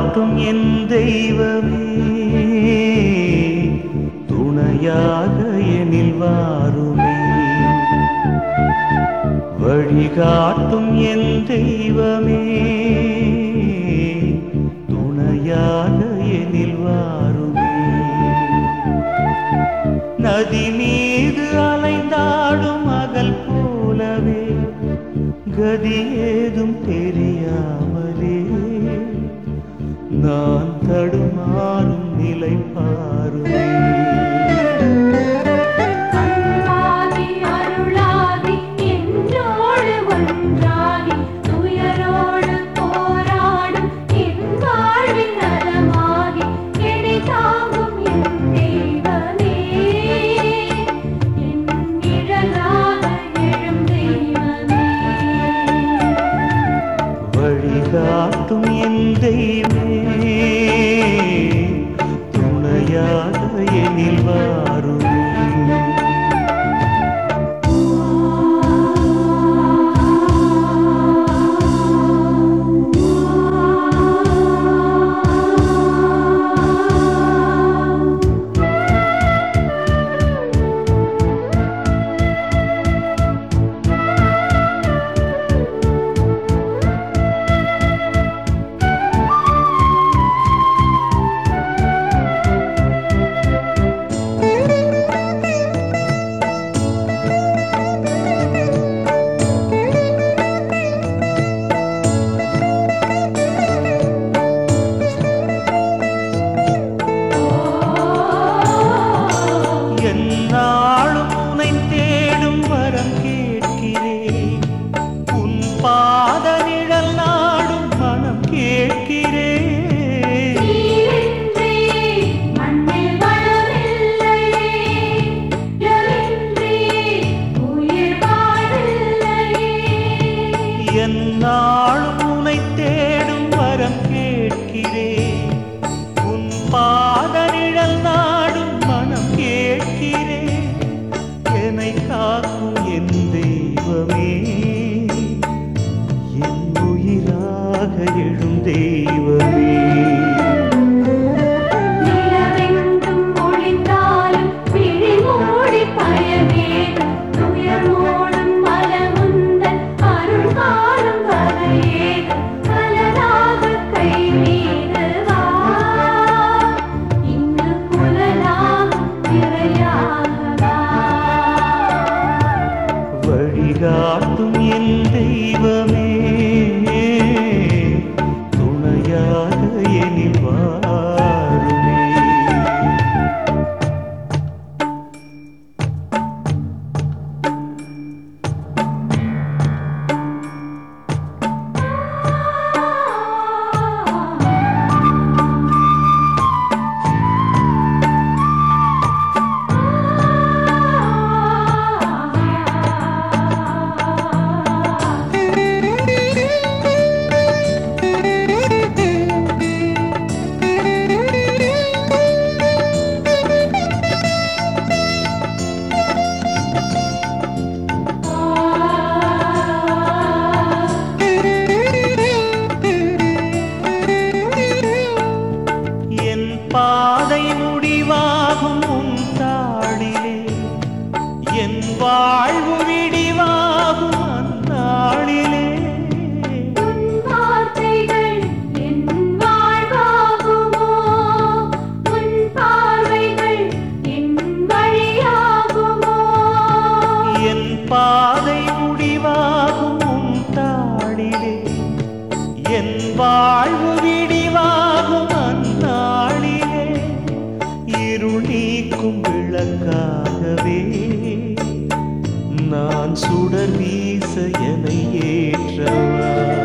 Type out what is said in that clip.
வழிகாட்டும் என் தெய்வமே துணையாக எனில் வாருமே வழிகாட்டும் என் தெய்வமே துணையாக எனில் வாருமே நதி மீது அலைந்தாடும் மகள் போலவே கதி ஏதும் தெரியாமலே நான் தடுமாறும் நிலை பாருமே அன்பாகி அருளாகி என்னோடு ஒன்றாகி துயரோடு போராடும் என் வாழ்வின் நலமாகி என்னை தாங்கும் என் தெய்வமே என் நிழலாக எழும் தெய்வமே வழிகாட்டும் என் தெய்வமே துணையாக எனில் வாருமே என்னாலும் உனை தேடும் வரம் கேட்கிறேன் உன் பாத நிழல் நாடும் மனம் கேட்கிறேன் நீரின்றி மண்ணில் வளமில்லையே நிலவின்றி உயிர் வாழில்லையே என்னாலும் உனை தேடும் வரம் கேட்கிறேன் உன் பாத நிழல் நாடும் மனம் கேட்கிறேன் என்னை காக்கும் என் தெய்வமே என் உயிராக எழும் தெய்வமே நிலவெங்கும் ஒளிந்தாலும் விழி மூடி பயமேகம் துயர் மூடும் மலமுந்தன் அருள் காணும் வகையேகம் கலராக கை மீது வா இங்கு புலனாகும் திரையாக வா வழிகாட்டும் என் தெய்வமே துணையாக எனில் வாருமே என் பாதை முடிவாகும் உன் தாளிலே என் வாழ்வு விடிவாகும் அந்நாளிலே உன் வார்த்தைகள் என் வாழ்வாகுமோ உன் பார்வைகள் என் வழியாகுமோ என் பாதை முடிவாகும் உன் தாளிலே என் வாழ்வு விடிவாகும் அந்நாளிலே இருள் நீக்கும் விளக்காகவே நான் சுடர் வீச என ஏற்றவா